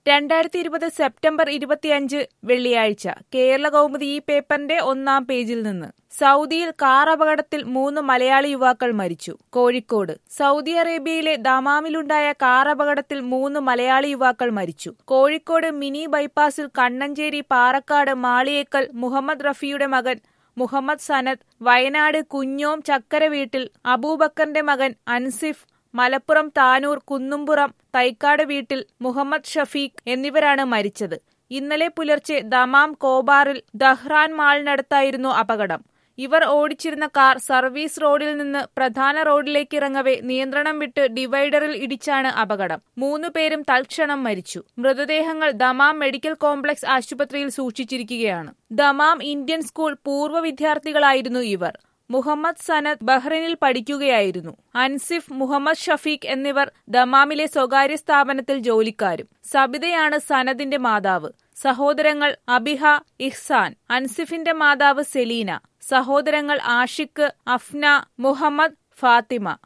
രണ്ടായിരത്തി ഇരുപത് സെപ്റ്റംബർ ഇരുപത്തിയഞ്ച് വെള്ളിയാഴ്ച കേരള കൗമുദി ഈ പേപ്പറിന്റെ ഒന്നാം പേജിൽ നിന്ന് സൗദിയിൽ കാർ അപകടത്തിൽ മൂന്ന് മലയാളി യുവാക്കൾ മരിച്ചു കോഴിക്കോട് സൗദി അറേബ്യയിലെ ദമാമിലുണ്ടായ കാർ അപകടത്തിൽ മൂന്ന് മലയാളി യുവാക്കൾ മരിച്ചു കോഴിക്കോട് മിനി ബൈപ്പാസിൽ കണ്ണഞ്ചേരി പാറക്കാട് മാളിയേക്കൽ മുഹമ്മദ് റഫിയുടെ മകൻ മുഹമ്മദ് സനത് വയനാട് കുഞ്ഞോം ചക്കര വീട്ടിൽ അബൂബക്കറിന്റെ മകൻ അൻസിഫ് മലപ്പുറം താനൂർ കുന്നുംപുറം തൈക്കാട് വീട്ടിൽ മുഹമ്മദ് ഷഫീഖ് എന്നിവരാണ് മരിച്ചത് ഇന്നലെ പുലർച്ചെ ദമാം കോബാറിൽ ദഹ്റാൻ മാളിനടുത്തായിരുന്നു അപകടം ഇവർ ഓടിച്ചിരുന്ന കാർ സർവീസ് റോഡിൽ നിന്ന് പ്രധാന റോഡിലേക്ക് ഇറങ്ങവെ നിയന്ത്രണം വിട്ട് ഡിവൈഡറിൽ ഇടിച്ചാണ് അപകടം മൂന്നു പേരും തൽക്ഷണം മരിച്ചു മൃതദേഹങ്ങൾ ദമാം മെഡിക്കൽ കോംപ്ലക്സ് ആശുപത്രിയിൽ സൂക്ഷിച്ചിരിക്കുകയാണ് ദമാം ഇന്ത്യൻ സ്കൂൾ പൂർവ്വ വിദ്യാർത്ഥികളായിരുന്നു ഇവർ മുഹമ്മദ് സനദ് ബഹ്റിനിൽ പഠിക്കുകയായിരുന്നു അൻസിഫ് മുഹമ്മദ് ഷഫീഖ് എന്നിവർ ദമാമിലെ സ്വകാര്യ സ്ഥാപനത്തിൽ ജോലിക്കാരും സബിതയാണ് സനദിന്റെ മാതാവ് സഹോദരങ്ങൾ അബിഹ ഇഹ്സാൻ അൻസിഫിന്റെ മാതാവ് സെലീന സഹോദരങ്ങൾ ആഷിഖ് അഫ്ന മുഹമ്മദ് ഫാത്തിമ